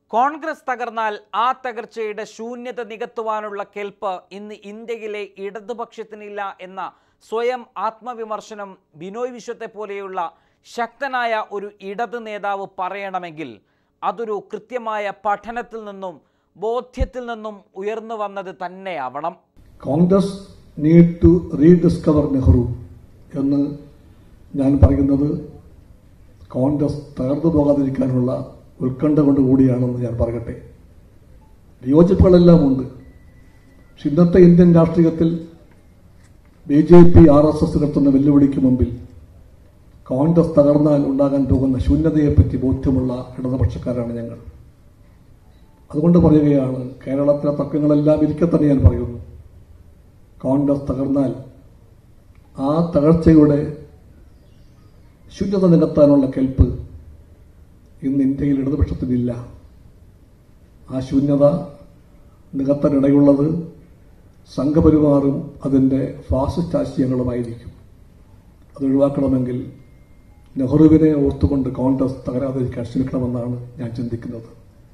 കോൺഗ്രസ് തകർന്നാൽ ആ തകർച്ചയുടെ ശൂന്യത നികത്തുവാനുള്ള കെൽപ്പ് ഇന്ന് ഇന്ത്യയിലെ ഇടതുപക്ഷത്തിനില്ല എന്ന സ്വയം ആത്മവിമർശനം ബിനോയ് വിശ്വത്തെ പോലെയുള്ള ശക്തനായ ഒരു ഇടത് നേതാവ് പറയണമെങ്കിൽ അതൊരു കൃത്യമായ പഠനത്തിൽ നിന്നും ബോധ്യത്തിൽ നിന്നും ഉയർന്നു വന്നത് തന്നെയാവണം Congress need to rediscover Nehru എന്ന് ഞാൻ പറയുന്നത് കോൺഗ്രസ് തകർന്നു പോകാതിരിക്കാനുള്ള ഉത്കണ്ഠ കൊണ്ട് കൂടിയാണെന്ന് ഞാൻ പറയട്ടെ വിയോജിപ്പുകളെല്ലാം ഉണ്ട് പക്ഷെ ഇന്നത്തെ ഇന്ത്യൻ രാഷ്ട്രീയത്തിൽ B J P R S S ഉയർത്തുന്ന വെല്ലുവിളിക്ക് മുമ്പിൽ കോൺഗ്രസ് തകർന്നാൽ ഉണ്ടാകാൻ പോകുന്ന ശൂന്യതയെപ്പറ്റി ബോധ്യമുള്ള ഇടതുപക്ഷക്കാരാണ് ഞങ്ങൾ അതുകൊണ്ട് പറയുകയാണ് കേരളത്തിലെ തർക്കങ്ങളെല്ലാം ഇരിക്കെ തന്നെ ഞാൻ പറയുന്നു കോൺഗ്രസ് തകർന്നാൽ ആ തകർച്ചയുടെ ശൂന്യത നികത്താനുള്ള കെൽപ്പ് ഇന്ന് ഇന്ത്യയിൽ ഇടതുപക്ഷത്തിനില്ല ആ ശൂന്യത നികത്താനിടയുള്ളത് സംഘപരിവാറും അതിൻ്റെ ഫാസിസ്റ്റ് ആശയങ്ങളുമായിരിക്കും അത് ഒഴിവാക്കണമെങ്കിൽ നെഹ്റുവിനെ ഓർത്തുകൊണ്ട് കോൺഗ്രസ് തകരാതിരിക്കാൻ ശ്രമിക്കണമെന്നാണ് ഞാൻ ചിന്തിക്കുന്നത്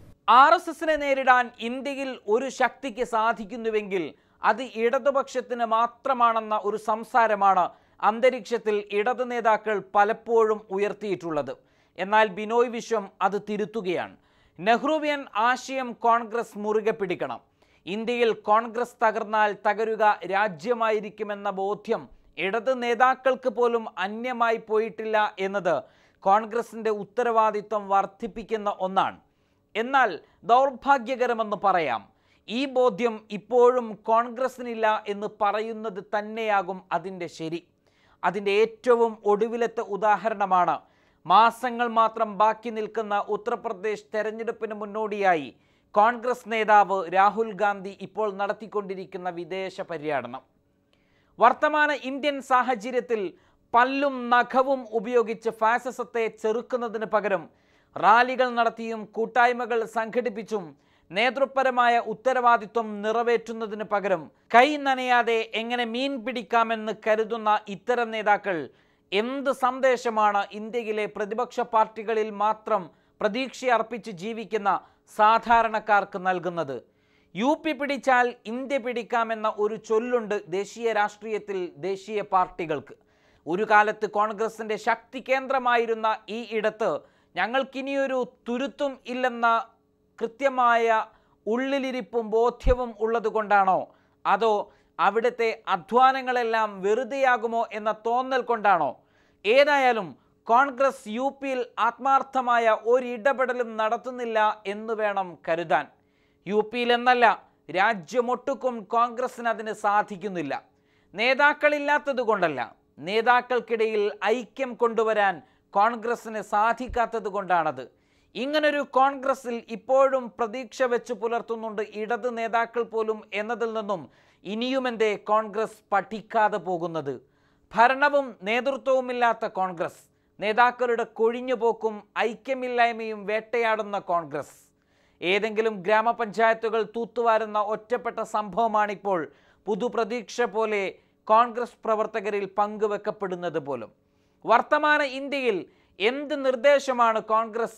ആർ എസ് എസിനെ നേരിടാൻ ഇന്ത്യയിൽ ഒരു ശക്തിക്ക് സാധിക്കുന്നുവെങ്കിൽ അത് ഇടതുപക്ഷത്തിന് മാത്രമാണെന്ന ഒരു സംസാരമാണ് അന്തരീക്ഷത്തിൽ ഇടതു നേതാക്കൾ പലപ്പോഴും ഉയർത്തിയിട്ടുള്ളത് എന്നാൽ ബിനോയ് വിശ്വം അത് തിരുത്തുകയാണ് നെഹ്റുവിയൻ ആശയം കോൺഗ്രസ് മുറുകെ പിടിക്കണം ഇന്ത്യയിൽ കോൺഗ്രസ് തകർന്നാൽ തകരുക രാജ്യമായിരിക്കുമെന്ന ബോധ്യം ഇടത് നേതാക്കൾക്ക് പോലും അന്യമായി പോയിട്ടില്ല എന്നത് കോൺഗ്രസിന്റെ ഉത്തരവാദിത്വം വർദ്ധിപ്പിക്കുന്ന ഒന്നാണ് എന്നാൽ ദൗർഭാഗ്യകരമെന്ന് പറയാം ഈ ബോധ്യം ഇപ്പോഴും കോൺഗ്രസിനില്ല എന്ന് പറയുന്നത് തന്നെയാകും അതിൻ്റെ ശരി അതിൻ്റെ ഏറ്റവും ഒടുവിലത്തെ ഉദാഹരണമാണ് മാസങ്ങൾ മാത്രം ബാക്കി നിൽക്കുന്ന ഉത്തർപ്രദേശ് തെരഞ്ഞെടുപ്പിന് മുന്നോടിയായി കോൺഗ്രസ് നേതാവ് രാഹുൽ ഗാന്ധി ഇപ്പോൾ നടത്തിക്കൊണ്ടിരിക്കുന്ന വിദേശ പര്യടനം വർത്തമാന ഇന്ത്യൻ സാഹചര്യത്തിൽ പല്ലും നഖവും ഉപയോഗിച്ച് ഫാസിസത്തെ ചെറുക്കുന്നതിന് പകരം റാലികൾ നടത്തിയും കൂട്ടായ്മകൾ സംഘടിപ്പിച്ചും നേതൃപരമായ ഉത്തരവാദിത്വം നിറവേറ്റുന്നതിന് പകരം കൈ നനയാതെ എങ്ങനെ മീൻ പിടിക്കാമെന്ന് കരുതുന്ന ഇത്തരം നേതാക്കൾ എന്ത് സന്ദേശമാണ് ഇന്ത്യയിലെ പ്രതിപക്ഷ പാർട്ടികളിൽ മാത്രം പ്രതീക്ഷയർപ്പിച്ച് ജീവിക്കുന്ന സാധാരണക്കാർക്ക് നൽകുന്നത് യു പി പിടിച്ചാൽ ഇന്ത്യ പിടിക്കാമെന്ന ഒരു ചൊല്ലുണ്ട് ദേശീയ രാഷ്ട്രീയത്തിൽ ദേശീയ പാർട്ടികൾക്ക് ഒരു കാലത്ത് കോൺഗ്രസിന്റെ ശക്തി കേന്ദ്രമായിരുന്ന ഈ ഇടത്ത് ഞങ്ങൾക്കിനിയൊരു തുരുത്തും ഇല്ലെന്ന കൃത്യമായ ഉള്ളിലിരിപ്പും ബോധ്യവും ഉള്ളതുകൊണ്ടാണോ അതോ അവിടുത്തെ അധ്വാനങ്ങളെല്ലാം വെറുതെയാകുമോ എന്ന തോന്നൽ കൊണ്ടാണോ ഏതായാലും കോൺഗ്രസ് യു പിയിൽ ആത്മാർത്ഥമായ ഒരിടപെടലും നടത്തുന്നില്ല എന്ന് വേണം കരുതാൻ യു പിയിൽ എന്നല്ല രാജ്യമൊട്ടുക്കും കോൺഗ്രസിന് അതിന് സാധിക്കുന്നില്ല നേതാക്കളില്ലാത്തത് കൊണ്ടല്ല നേതാക്കൾക്കിടയിൽ ഐക്യം കൊണ്ടുവരാൻ കോൺഗ്രസിന് സാധിക്കാത്തത് കൊണ്ടാണത് ഇങ്ങനൊരു കോൺഗ്രസിൽ ഇപ്പോഴും പ്രതീക്ഷ വെച്ച് പുലർത്തുന്നുണ്ട് ഇടത് നേതാക്കൾ പോലും എന്നതിൽ നിന്നും ഇനിയുമെന്തേ കോൺഗ്രസ് പഠിക്കാതെ പോകുന്നത് ഭരണവും നേതൃത്വവുമില്ലാത്ത കോൺഗ്രസ് നേതാക്കളുടെ കൊഴിഞ്ഞുപോക്കും ഐക്യമില്ലായ്മയും വേട്ടയാടുന്ന കോൺഗ്രസ് ഏതെങ്കിലും ഗ്രാമപഞ്ചായത്തുകൾ തൂത്തുവാരുന്ന ഒറ്റപ്പെട്ട സംഭവമാണിപ്പോൾ പുതുപ്രതീക്ഷ പോലെ കോൺഗ്രസ് പ്രവർത്തകരിൽ പങ്കുവെക്കപ്പെടുന്നത് പോലും വർത്തമാന ഇന്ത്യയിൽ എന്ത് നിർദ്ദേശമാണ് കോൺഗ്രസ്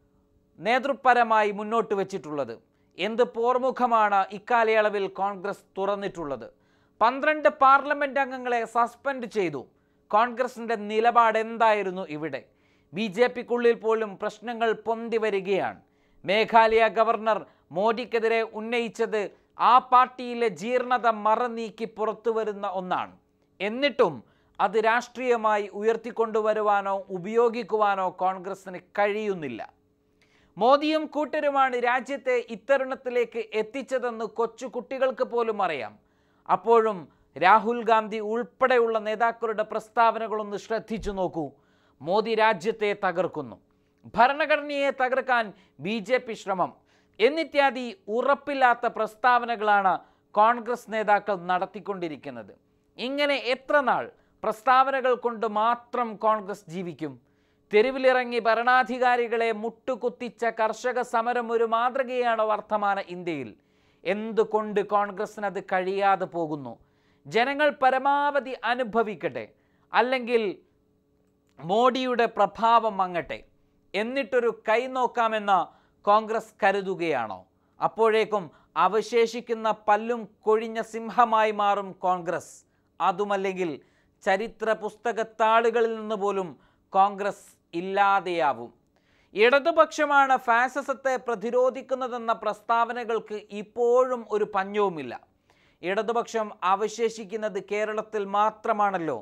നേതൃപരമായി മുന്നോട്ട് വെച്ചിട്ടുള്ളത് എന്ത് പോർമുഖമാണ് ഇക്കാലയളവിൽ കോൺഗ്രസ് തുറന്നിട്ടുള്ളത് പന്ത്രണ്ട് പാർലമെന്റ് അംഗങ്ങളെ സസ്പെൻഡ് ചെയ്തു കോൺഗ്രസിന്റെ നിലപാട് എന്തായിരുന്നു ഇവിടെ ബി ജെ പിക്കുള്ളിൽ പോലും പ്രശ്നങ്ങൾ പൊന്തി വരികയാണ് മേഘാലയ ഗവർണർ മോദിക്കെതിരെ ഉന്നയിച്ചത് ആ പാർട്ടിയിലെ ജീർണത മറനീക്കി പുറത്തു വരുന്ന ഒന്നാണ് എന്നിട്ടും അത് രാഷ്ട്രീയമായി ഉയർത്തിക്കൊണ്ടുവരുവാനോ ഉപയോഗിക്കുവാനോ കോൺഗ്രസിന് കഴിയുന്നില്ല മോദിയും കൂട്ടരുമാണ് രാജ്യത്തെ ഇത്തരുണത്തിലേക്ക് എത്തിച്ചതെന്ന് കൊച്ചു കുട്ടികൾക്ക് പോലും അറിയാം അപ്പോഴും രാഹുൽ ഗാന്ധി ഉൾപ്പെടെയുള്ള നേതാക്കളുടെ പ്രസ്താവനകളൊന്ന് ശ്രദ്ധിച്ചു നോക്കൂ മോദി രാജ്യത്തെ തകർക്കുന്നു ഭരണഘടനയെ തകർക്കാൻ ബി ജെ പി ശ്രമം എന്നിത്യാദി ഉറപ്പില്ലാത്ത പ്രസ്താവനകളാണ് കോൺഗ്രസ് നേതാക്കൾ നടത്തിക്കൊണ്ടിരിക്കുന്നത് ഇങ്ങനെ എത്ര നാൾ പ്രസ്താവനകൾ കൊണ്ട് മാത്രം കോൺഗ്രസ് ജീവിക്കും തെരുവിലിറങ്ങി ഭരണാധികാരികളെ മുട്ടുകുത്തിച്ച കർഷക സമരം ഒരു മാതൃകയാണ് വർത്തമാന ഇന്ത്യയിൽ എന്തുകൊണ്ട് കോൺഗ്രസിന് അത് കഴിയാതെ പോകുന്നു ജനങ്ങൾ പരമാവധി അനുഭവിക്കട്ടെ അല്ലെങ്കിൽ മോഡിയുടെ പ്രഭാവം മങ്ങട്ടെ എന്നിട്ടൊരു കൈ നോക്കാമെന്ന കോൺഗ്രസ് കരുതുകയാണോ അപ്പോഴേക്കും അവശേഷിക്കുന്ന പല്ലും കൊഴിഞ്ഞ സിംഹമായി മാറും കോൺഗ്രസ് അതുമല്ലെങ്കിൽ ചരിത്ര പുസ്തകത്താളുകളിൽ നിന്ന് പോലും കോൺഗ്രസ് ഇല്ലാതെയാവും ഇടതുപക്ഷമാണ് ഫാസിസത്തെ പ്രതിരോധിക്കുന്നതെന്ന പ്രസ്താവനകൾക്ക് ഇപ്പോഴും ഒരു പഞ്ഞവുമില്ല ഇടതുപക്ഷം അവശേഷിക്കുന്നത് കേരളത്തിൽ മാത്രമാണല്ലോ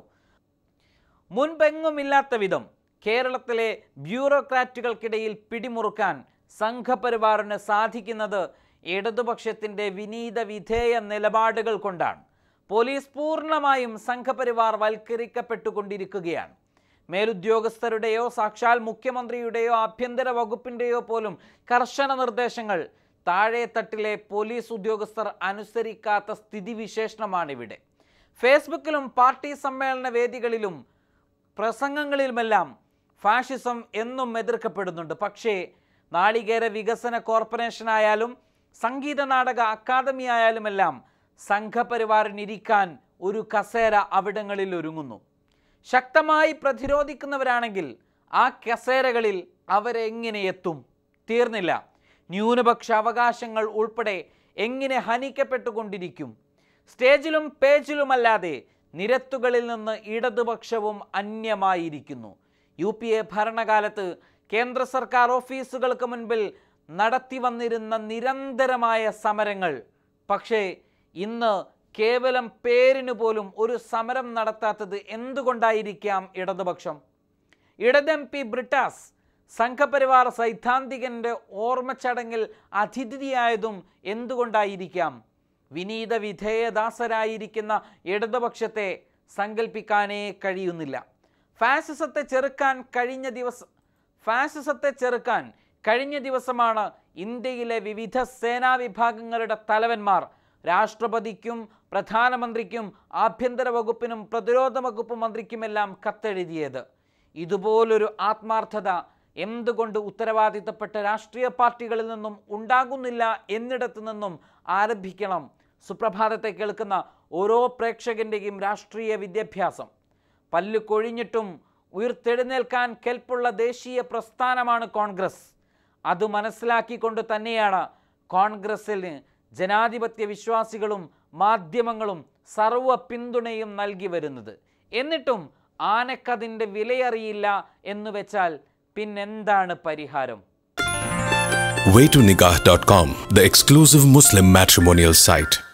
മുൻപെങ്ങുമില്ലാത്ത വിധം കേരളത്തിലെ ബ്യൂറോക്രാറ്റുകൾക്കിടയിൽ പിടിമുറുക്കാൻ സംഘപരിവാറിന് സാധിക്കുന്നത് ഇടതുപക്ഷത്തിൻ്റെ വിനീത വിധേയ നിലപാടുകൾ കൊണ്ടാണ് പോലീസ് പൂർണ്ണമായും സംഘപരിവാർ വൽക്കരിക്കപ്പെട്ടുകൊണ്ടിരിക്കുകയാണ് മേലുദ്യോഗസ്ഥരുടെയോ സാക്ഷാൽ മുഖ്യമന്ത്രിയുടെയോ ആഭ്യന്തര വകുപ്പിൻ്റെയോ പോലും കർശന നിർദ്ദേശങ്ങൾ താഴെത്തട്ടിലെ പോലീസ് ഉദ്യോഗസ്ഥർ അനുസരിക്കാത്ത സ്ഥിതിവിശേഷണമാണിവിടെ ഫേസ്ബുക്കിലും പാർട്ടി സമ്മേളന വേദികളിലും പ്രസംഗങ്ങളിലുമെല്ലാം ഫാഷിസം എന്നും എതിർക്കപ്പെടുന്നുണ്ട് പക്ഷേ നാളികേര വികസന കോർപ്പറേഷനായാലും സംഗീത നാടക അക്കാദമി ആയാലുമെല്ലാം സംഘപരിവാറിനിരിക്കാൻ ഒരു കസേര അവിടങ്ങളിൽ ഒരുങ്ങുന്നു ശക്തമായി പ്രതിരോധിക്കുന്നവരാണെങ്കിൽ ആ കസേരകളിൽ അവരെങ്ങനെ എത്തും തീർന്നില്ല ന്യൂനപക്ഷ അവകാശങ്ങൾ ഉൾപ്പെടെ എങ്ങനെ ഹനിക്കപ്പെട്ടുകൊണ്ടിരിക്കും സ്റ്റേജിലും പേജിലുമല്ലാതെ നിരത്തുകളിൽ നിന്ന് ഇടതുപക്ഷവും അന്യമായിരിക്കുന്നു യു പി എ ഭരണകാലത്ത് കേന്ദ്ര സർക്കാർ ഓഫീസുകൾക്ക് മുൻപിൽ നടത്തി വന്നിരുന്ന നിരന്തരമായ സമരങ്ങൾ പക്ഷേ ഇന്ന് കേവലം പേരിന് പോലും ഒരു സമരം നടത്താത്തത് എന്തുകൊണ്ടായിരിക്കാം ഇടതുപക്ഷം ഇടത് എം പി ബ്രിട്ടാസ് സംഘപരിവാർ സൈദ്ധാന്തികന്റെ ഓർമ്മച്ചടങ്ങിൽ അതിഥിയായതും എന്തുകൊണ്ടായിരിക്കാം വിനീത വിധേയദാസരായിരിക്കുന്ന ഇടതുപക്ഷത്തെ സങ്കല്പിക്കാനേ കഴിയുന്നില്ല ഫാസിസത്തെ ചെറുക്കാൻ കഴിഞ്ഞ ദിവസം ഫാസിസത്തെ ചെറുക്കാൻ കഴിഞ്ഞ ദിവസമാണ് ഇന്ത്യയിലെ വിവിധ സേനാ വിഭാഗങ്ങളുടെ തലവന്മാർ രാഷ്ട്രപതിക്കും പ്രധാനമന്ത്രിക്കും ആഭ്യന്തര വകുപ്പിനും പ്രതിരോധ വകുപ്പ് മന്ത്രിക്കുമെല്ലാം കത്തെഴുതിയത് ഇതുപോലൊരു ആത്മാർത്ഥത എന്തുകൊണ്ട് ഉത്തരവാദിത്തപ്പെട്ട രാഷ്ട്രീയ പാർട്ടികളിൽ നിന്നും ഉണ്ടാകുന്നില്ല എന്നിടത്തു നിന്നും ആരംഭിക്കണം സുപ്രഭാതത്തെ കേൾക്കുന്ന ഓരോ പ്രേക്ഷകൻ്റെയും രാഷ്ട്രീയ വിദ്യാഭ്യാസം പല്ലു കൊഴിഞ്ഞിട്ടും ഉയർത്തെഴുന്നേൽക്കാൻ കെൽപ്പുള്ള ദേശീയ പ്രസ്ഥാനമാണ് കോൺഗ്രസ് അത് മനസ്സിലാക്കിക്കൊണ്ട് തന്നെയാണ് കോൺഗ്രസിന് ജനാധിപത്യ വിശ്വാസികളും മാധ്യമങ്ങളും സർവ പിന്തുണയും നൽകി വരുന്നത് എന്നിട്ടും ആനക്കതിൻ്റെ വിലയറിയില്ല എന്ന് വെച്ചാൽ പിന്നെന്താണ് പരിഹാരം waytonikah.com, the exclusive Muslim matrimonial site.